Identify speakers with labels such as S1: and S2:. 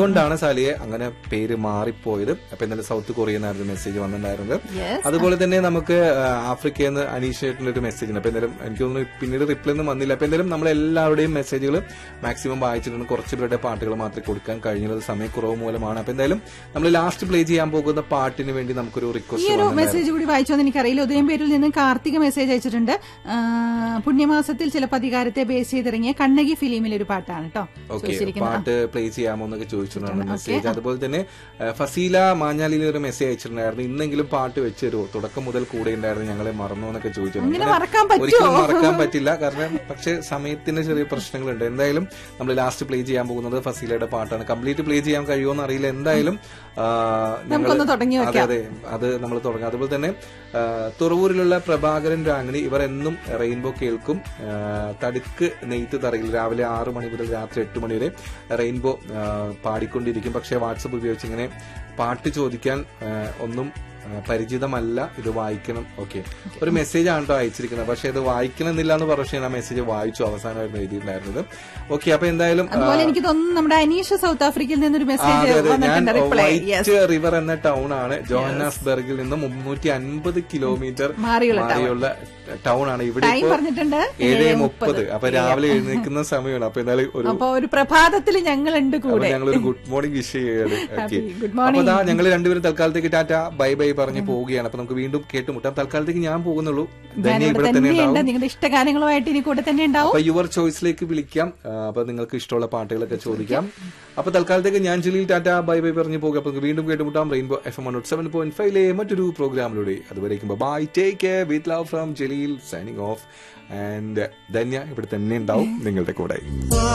S1: അതുകൊണ്ടാണ് സാലിയെ അങ്ങനെ പേര് മാറിപ്പോയത് അപ്പൊ എന്തായാലും സൗത്ത് കൊറിയ എന്നായിരുന്നു മെസ്സേജ് വന്നിട്ടുണ്ടായിരുന്നത്
S2: Yes.
S1: അതുപോലെ തന്നെ നമുക്ക് ആ, ആഫ്രിക്കയിൽ നിന്ന് അനീഷേട്ടിന്റെ ഒരു മെസ്സേജ് ഉണ്ട് അപ്പൊ എന്തായാലും എനിക്ക് തോന്നുന്നു പിന്നീട് റിപ്ലൈ ഒന്നും വന്നില്ല അപ്പൊ എന്തായാലും നമ്മൾ എല്ലാവരുടെയും മെസ്സേജുകൾ മാക്സിമം വായിച്ചിട്ടുണ്ട് കുറച്ച് പേരുടെ പാട്ടുകൾ മാത്രമേ കൊടുക്കാൻ കഴിഞ്ഞത് സമയക്കുറവ് മൂലമാണ് അപ്പൊ എന്തായാലും നമ്മൾ ലാസ്റ്റ് പ്ലേ ചെയ്യാൻ പോകുന്ന പാട്ടിന് വേണ്ടി നമുക്കൊരു
S2: ഈ
S1: റിക്വസ്റ്റ്
S2: ഒരു മെസ്സേജ് കൂടി വായിച്ചോന്ന് എനിക്കറിയില്ല ഉദയം പേരിൽ നിന്ന് കാർത്തിക മെസ്സേജ് അയച്ചിട്ടുണ്ട് ആ, പുണ്യമാസത്തിൽ ചിലപ്പോൾ അധികാരത്തെ ബേസ് ചെയ്തിറങ്ങിയ കണ്ണകി ഫിലിമിലെ ഒരു പാട്ടാണ് കേട്ടോ
S1: ഓക്കെ
S2: ചോദിച്ചിരിക്കുന്നത്
S1: പാട്ട് പ്ലേ ചെയ്യാമോ എന്നൊക്കെ ചോദിച്ചിട്ടുണ്ടായിരുന്നു മെസ്സേജ് അതുപോലെ തന്നെ ആ, ഫസീല മാഞ്ഞാലിയിൽ ഒരു മെസ്സേജ് അയച്ചിട്ടുണ്ടായിരുന്നു ഇന്നെങ്കിലും പാട്ട് വെച്ച് തരുമോ തുടക്കം മുതൽ കൂടെ ഉണ്ടായിരുന്നു ഞങ്ങളെ മറന്നു എന്നൊക്കെ ചോദിച്ചിട്ടുണ്ട്
S2: അങ്ങനെ
S1: അങ്ങനെ
S2: മറക്കാൻ പറ്റുമോ?
S1: ഒരിക്കലും മറക്കാൻ പറ്റില്ല കാരണം പക്ഷെ സമയത്തിന്റെ ചെറിയ പ്രശ്നങ്ങളുണ്ട് എന്തായാലും നമ്മൾ ലാസ്റ്റ് പ്ലേ ചെയ്യാൻ പോകുന്നത് ഫസീലയുടെ പാട്ടാണ് കംപ്ലീറ്റ് പ്ലേ ചെയ്യാൻ കഴിയുമോ എന്ന് അറിയില്ല എന്തായാലും ആ, ഞങ്ങള്
S2: നമുക്കൊന്ന് തുടങ്ങി
S1: അതെ അതെ അത് നമ്മൾ തുടങ്ങാം അതുപോലെ തന്നെ ആ, തുറവൂരിലുള്ള പ്രഭാകരൻ രാങ്ങിണി ഇവർ എന്നും റെയിൻബോ കേൾക്കും ആ, തടുക്ക് നെയ്ത്ത് തറയിൽ രാവിലെ ആറു മണി മുതൽ രാത്രി എട്ട് മണി വരെ റെയിൻബോ ആ, പാടിക്കൊണ്ടിരിക്കും പക്ഷേ വാട്സപ്പ് ഉപയോഗിച്ച് ഇങ്ങനെ പാട്ട് ചോദിക്കാൻ ആ, ഒന്നും ആ, പരിചിതമല്ല ഇത് വായിക്കണം ഓക്കെ ഒരു മെസ്സേജ് ആണ് കേട്ടോ അയച്ചിരിക്കുന്നത് പക്ഷെ ഇത് വായിക്കണമെന്നില്ല എന്ന് പറഞ്ഞു പക്ഷേ ഞാൻ ആ മെസ്സേജ് വായിച്ചു അവസാനമായിരുന്നു എഴുതിയിട്ടുണ്ടായിരുന്നത് ഓക്കെ അപ്പൊ എന്തായാലും ആ,
S2: അതുപോലെ എനിക്ക് തോന്നുന്നു നമ്മുടെ അനീഷ സൗത്ത് ആഫ്രിക്കയിൽ നിന്നൊരു
S1: ആ,
S2: മെസ്സേജ്
S1: അതെ, അതെ. ഞാൻ
S2: വന്നിട്ടുണ്ട് റിപ്ലൈ യെസ്
S1: വൈറ്റ് റിവർ എന്ന ടൗൺ ആണ് ജോഹന്നാസ്ബർഗിൽ നിന്ന് മുന്നൂറ്റി അൻപത് കിലോമീറ്റർ
S2: മാറിയുള്ള town.
S1: മാറിയുള്ള ടൗൺ ആണ് ഇവിടെ
S2: ടൈം
S1: ഇപ്പോ
S2: പറഞ്ഞിട്ടുണ്ട്
S1: ഏഴ് മുപ്പത് അപ്പൊ രാവിലെ എഴുന്നേൽക്കുന്ന സമയമാണ് അപ്പൊ എന്തായാലും ഒരു
S2: അപ്പൊ ഒരു പ്രഭാതത്തിൽ ഞങ്ങളുണ്ട്
S1: അപ്പൊ
S2: കൂടെ
S1: ഞങ്ങൾ ഒരു ഗുഡ് മോർണിംഗ് വിഷ് ചെയ്യാണ് ഓക്കെ
S2: good
S1: അപ്പൊ അതാ ഞങ്ങൾ രണ്ടുപേരും തൽക്കാലത്തേക്ക് ടാറ്റ ബൈ ബൈ പറഞ്ഞ് പോവുകയാണ് അപ്പൊ നമുക്ക് വീണ്ടും കേട്ടുമുട്ടാം തൽക്കാലത്തേക്ക് ഞാൻ പോകുന്നുള്ളൂ ധന്യ
S2: ഞാനിവിടെ
S1: ഇവിടെ തന്നെ
S2: തന്നെയുണ്ട്
S1: ഉണ്ടാവും
S2: നിങ്ങളുടെ ഇഷ്ടഗാനങ്ങളുമായിട്ട് ഇനി കൂടെ തന്നെ ഉണ്ടാവും
S1: അപ്പൊ യുവർ ചോയ്സിലേക്ക് വിളിക്കാം ആ, അപ്പൊ നിങ്ങൾക്ക് ഇഷ്ടമുള്ള പാട്ടുകളൊക്കെ ചോദിക്കാം അപ്പൊ തൽക്കാലത്തേക്ക് ഞാൻ ജലീൽ ടാറ്റ ബൈ ബൈ പറഞ്ഞു പോകും അപ്പൊ നമുക്ക് വീണ്ടും കേട്ടുമുട്ടാം Rainbow F M seven point ഫൈവിലെ മറ്റൊരു പ്രോഗ്രാമിലൂടെ അതുവരേക്കും bye take care with love from Jaleel signing off and Dhanya ഇവിടെ തന്നെ ഉണ്ടാവും നിങ്ങളുടെ കൂടെ